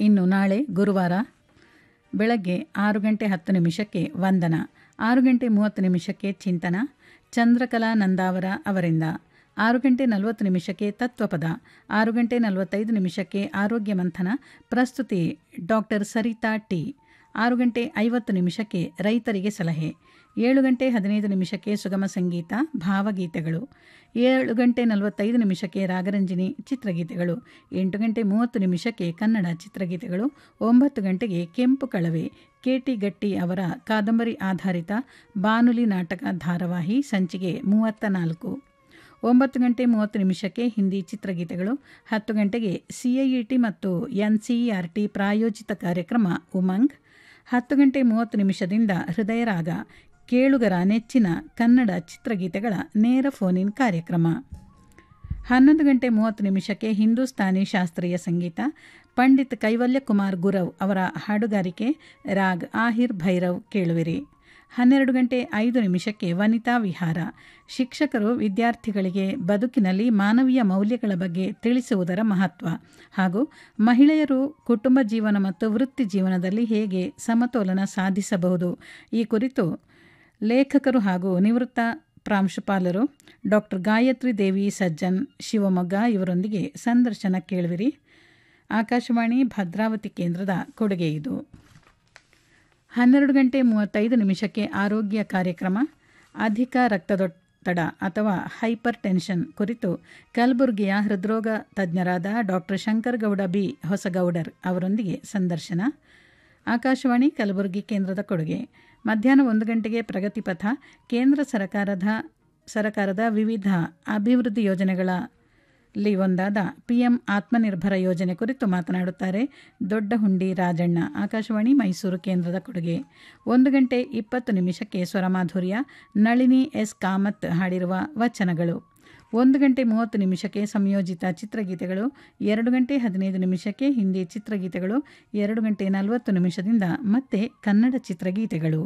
ಇನ್ನು ನಾಳೆ ಗುರುವಾರ ಬೆಳಗ್ಗೆ ಆರು ಗಂಟೆ ಹತ್ತು ನಿಮಿಷಕ್ಕೆ ವಂದನ ಆರು ಗಂಟೆ ಮೂವತ್ತು ನಿಮಿಷಕ್ಕೆ ಚಿಂತನ ಚಂದ್ರಕಲಾ ನಂದಾವರ ಅವರಿಂದ ಆರು ಗಂಟೆ ನಲವತ್ತು ನಿಮಿಷಕ್ಕೆ ತತ್ವಪದ ಆರು ಗಂಟೆ ನಲವತ್ತೈದು ನಿಮಿಷಕ್ಕೆ ಆರೋಗ್ಯ ಮಂಥನ ಪ್ರಸ್ತುತಿ ಡಾಕ್ಟರ್ ಸರಿತಾ ಟಿ ಆರು ಗಂಟೆ ಐವತ್ತು ನಿಮಿಷಕ್ಕೆ ರೈತರಿಗೆ ಸಲಹೆ ಏಳು ಗಂಟೆ ಹದಿನೈದು ನಿಮಿಷಕ್ಕೆ ಸುಗಮ ಸಂಗೀತ ಭಾವಗೀತೆಗಳು ಏಳು ಗಂಟೆ ನಲವತ್ತೈದು ನಿಮಿಷಕ್ಕೆ ರಾಗರಂಜಿನಿ ಚಿತ್ರಗೀತೆಗಳು ಎಂಟು ಗಂಟೆ ಮೂವತ್ತು ನಿಮಿಷಕ್ಕೆ ಕನ್ನಡ ಚಿತ್ರಗೀತೆಗಳು ಒಂಬತ್ತು ಗಂಟೆಗೆ ಕೆಂಪು ಕಳವೆ ಕೆ ಟಿ ಗಟ್ಟಿ ಅವರ ಕಾದಂಬರಿ ಆಧಾರಿತ ಬಾನುಲಿ ನಾಟಕ ಧಾರಾವಾಹಿ ಸಂಚಿಕೆ ಮೂವತ್ತ ನಾಲ್ಕು ಒಂಬತ್ತು ಗಂಟೆ ಮೂವತ್ತು ನಿಮಿಷಕ್ಕೆ ಹಿಂದಿ ಚಿತ್ರಗೀತೆಗಳು ಹತ್ತು ಗಂಟೆಗೆ ಸಿಐಇಟಿ ಮತ್ತು ಎನ್ಸಿಇಆರ್ಟಿ ಪ್ರಾಯೋಜಿತ ಕಾರ್ಯಕ್ರಮ ಉಮಂಗ್ ಹತ್ತು ಗಂಟೆ ಮೂವತ್ತು ನಿಮಿಷದಿಂದ ಹೃದಯರಾಗ ಕೇಳುಗರ ನೆಚ್ಚಿನ ಕನ್ನಡ ಚಿತ್ರಗೀತೆಗಳ ನೇರ ಫೋನ್ ಇನ್ ಕಾರ್ಯಕ್ರಮ ಹನ್ನೊಂದು ಗಂಟೆ ಮೂವತ್ತು ನಿಮಿಷಕ್ಕೆ ಹಿಂದೂಸ್ತಾನಿ ಶಾಸ್ತ್ರೀಯ ಸಂಗೀತ ಪಂಡಿತ್ ಕೈವಲ್ಯ ಕುಮಾರ್ ಗುರವ್ ಅವರ ಹಾಡುಗಾರಿಕೆ ರಾಗ್ ಆಹಿರ್ ಭೈರವ್ ಕೇಳುವಿರಿ ಹನ್ನೆರಡು ಗಂಟೆ ಐದು ನಿಮಿಷಕ್ಕೆ ವನಿತಾ ವಿಹಾರ ಶಿಕ್ಷಕರು ವಿದ್ಯಾರ್ಥಿಗಳಿಗೆ ಬದುಕಿನಲ್ಲಿ ಮಾನವೀಯ ಮೌಲ್ಯಗಳ ಬಗ್ಗೆ ತಿಳಿಸುವುದರ ಮಹತ್ವ ಹಾಗೂ ಮಹಿಳೆಯರು ಕುಟುಂಬ ಜೀವನ ಮತ್ತು ವೃತ್ತಿ ಜೀವನದಲ್ಲಿ ಹೇಗೆ ಸಮತೋಲನ ಸಾಧಿಸಬಹುದು ಈ ಕುರಿತು ಲೇಖಕರು ಹಾಗೂ ನಿವೃತ್ತ ಪ್ರಾಂಶುಪಾಲರು ಡಾಕ್ಟರ್ ಗಾಯತ್ರಿ ದೇವಿ ಸಜ್ಜನ್ ಶಿವಮೊಗ್ಗ ಇವರೊಂದಿಗೆ ಸಂದರ್ಶನ ಕೇಳುವಿರಿ ಆಕಾಶವಾಣಿ ಭದ್ರಾವತಿ ಕೇಂದ್ರದ ಕೊಡುಗೆ ಇದು ಹನ್ನೆರಡು ಗಂಟೆ ಮೂವತ್ತೈದು ನಿಮಿಷಕ್ಕೆ ಆರೋಗ್ಯ ಕಾರ್ಯಕ್ರಮ ಅಧಿಕ ರಕ್ತದೊತ್ತಡ ಅಥವಾ ಹೈಪರ್ ಟೆನ್ಷನ್ ಕುರಿತು ಕಲಬುರಗಿಯ ಹೃದ್ರೋಗ ತಜ್ಞರಾದ ಡಾಕ್ಟರ್ ಶಂಕರಗೌಡ ಬಿ ಹೊಸಗೌಡರ್ ಅವರೊಂದಿಗೆ ಸಂದರ್ಶನ ಆಕಾಶವಾಣಿ ಕಲಬುರಗಿ ಕೇಂದ್ರದ ಕೊಡುಗೆ ಮಧ್ಯಾಹ್ನ ಒಂದು ಗಂಟೆಗೆ ಪ್ರಗತಿಪಥ ಕೇಂದ್ರ ಸರ್ಕಾರದ ಸರ್ಕಾರದ ವಿವಿಧ ಅಭಿವೃದ್ಧಿ ಯೋಜನೆಗಳಲ್ಲಿ ಒಂದಾದ ಪಿಎಂ ಆತ್ಮನಿರ್ಭರ ಯೋಜನೆ ಕುರಿತು ಮಾತನಾಡುತ್ತಾರೆ ದೊಡ್ಡ ಹುಂಡಿ ರಾಜಣ್ಣ ಆಕಾಶವಾಣಿ ಮೈಸೂರು ಕೇಂದ್ರದ ಕೊಡುಗೆ ಒಂದು ಗಂಟೆ ಇಪ್ಪತ್ತು ನಿಮಿಷಕ್ಕೆ ಸ್ವರಮಾಧುರ್ಯ ನಳಿನಿ ಎಸ್ ಕಾಮತ್ ಹಾಡಿರುವ ವಚನಗಳು ಒಂದು ಗಂಟೆ ಮೂವತ್ತು ನಿಮಿಷಕ್ಕೆ ಸಂಯೋಜಿತ ಚಿತ್ರಗೀತೆಗಳು ಎರಡು ಗಂಟೆ ಹದಿನೈದು ನಿಮಿಷಕ್ಕೆ ಹಿಂದಿ ಚಿತ್ರಗೀತೆಗಳು ಎರಡು ಗಂಟೆ ನಲವತ್ತು ನಿಮಿಷದಿಂದ ಮತ್ತೆ ಕನ್ನಡ ಚಿತ್ರಗೀತೆಗಳು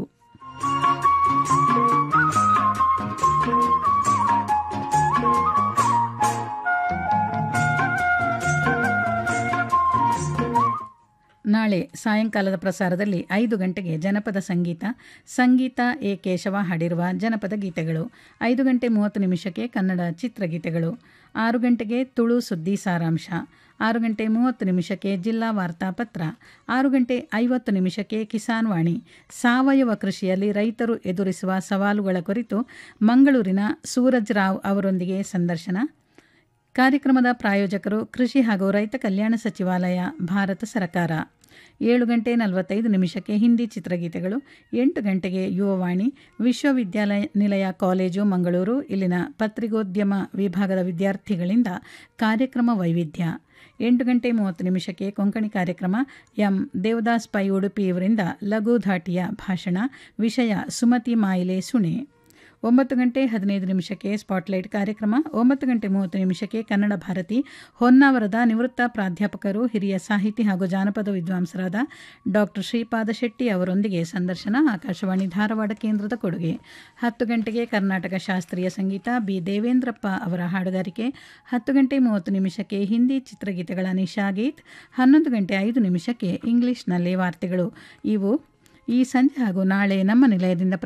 ನಾಳೆ ಸಾಯಂಕಾಲದ ಪ್ರಸಾರದಲ್ಲಿ ಐದು ಗಂಟೆಗೆ ಜನಪದ ಸಂಗೀತ ಸಂಗೀತ ಎ ಕೇಶವ ಹಾಡಿರುವ ಜನಪದ ಗೀತೆಗಳು ಐದು ಗಂಟೆ ಮೂವತ್ತು ನಿಮಿಷಕ್ಕೆ ಕನ್ನಡ ಚಿತ್ರಗೀತೆಗಳು ಆರು ಗಂಟೆಗೆ ತುಳು ಸುದ್ದಿ ಸಾರಾಂಶ ಆರು ಗಂಟೆ ಮೂವತ್ತು ನಿಮಿಷಕ್ಕೆ ಜಿಲ್ಲಾ ವಾರ್ತಾಪತ್ರ ಆರು ಗಂಟೆ ಐವತ್ತು ನಿಮಿಷಕ್ಕೆ ಕಿಸಾನ್ ವಾಣಿ ಸಾವಯವ ಕೃಷಿಯಲ್ಲಿ ರೈತರು ಎದುರಿಸುವ ಸವಾಲುಗಳ ಕುರಿತು ಮಂಗಳೂರಿನ ಸೂರಜ್ ರಾವ್ ಅವರೊಂದಿಗೆ ಸಂದರ್ಶನ ಕಾರ್ಯಕ್ರಮದ ಪ್ರಾಯೋಜಕರು ಕೃಷಿ ಹಾಗೂ ರೈತ ಕಲ್ಯಾಣ ಸಚಿವಾಲಯ ಭಾರತ ಸರ್ಕಾರ ಏಳು ಗಂಟೆ ನಲವತ್ತೈದು ನಿಮಿಷಕ್ಕೆ ಹಿಂದಿ ಚಿತ್ರಗೀತೆಗಳು ಎಂಟು ಗಂಟೆಗೆ ಯುವವಾಣಿ ವಿಶ್ವವಿದ್ಯಾಲಯ ನಿಲಯ ಕಾಲೇಜು ಮಂಗಳೂರು ಇಲ್ಲಿನ ಪತ್ರಿಕೋದ್ಯಮ ವಿಭಾಗದ ವಿದ್ಯಾರ್ಥಿಗಳಿಂದ ಕಾರ್ಯಕ್ರಮ ವೈವಿಧ್ಯ ಎಂಟು ಗಂಟೆ ಮೂವತ್ತು ನಿಮಿಷಕ್ಕೆ ಕೊಂಕಣಿ ಕಾರ್ಯಕ್ರಮ ಎಂ ದೇವದಾಸ್ ಪೈ ಉಡುಪಿ ಇವರಿಂದ ಲಘು ಧಾಟಿಯ ಭಾಷಣ ವಿಷಯ ಸುಮತಿ ಮಾಯಿಲೆ ಸುಣೆ ಒಂಬತ್ತು ಗಂಟೆ ಹದಿನೈದು ನಿಮಿಷಕ್ಕೆ ಸ್ಪಾಟ್ಲೈಟ್ ಕಾರ್ಯಕ್ರಮ ಒಂಬತ್ತು ಗಂಟೆ ಮೂವತ್ತು ನಿಮಿಷಕ್ಕೆ ಕನ್ನಡ ಭಾರತಿ ಹೊನ್ನಾವರದ ನಿವೃತ್ತ ಪ್ರಾಧ್ಯಾಪಕರು ಹಿರಿಯ ಸಾಹಿತಿ ಹಾಗೂ ಜಾನಪದ ವಿದ್ವಾಂಸರಾದ ಡಾಕ್ಟರ್ ಶ್ರೀಪಾದ ಶೆಟ್ಟಿ ಅವರೊಂದಿಗೆ ಸಂದರ್ಶನ ಆಕಾಶವಾಣಿ ಧಾರವಾಡ ಕೇಂದ್ರದ ಕೊಡುಗೆ ಹತ್ತು ಗಂಟೆಗೆ ಕರ್ನಾಟಕ ಶಾಸ್ತ್ರೀಯ ಸಂಗೀತ ಬಿ ದೇವೇಂದ್ರಪ್ಪ ಅವರ ಹಾಡುಗಾರಿಕೆ ಹತ್ತು ಗಂಟೆ ಮೂವತ್ತು ನಿಮಿಷಕ್ಕೆ ಹಿಂದಿ ಚಿತ್ರಗೀತೆಗಳ ನಿಶಾಗೀತ್ ಹನ್ನೊಂದು ಗಂಟೆ ಐದು ನಿಮಿಷಕ್ಕೆ ಇಂಗ್ಲಿಷ್ನಲ್ಲಿ ವಾರ್ತೆಗಳು ಇವು ಈ ಸಂಜೆ ಹಾಗೂ ನಾಳೆ ನಮ್ಮ ನಿಲಯದಿಂದ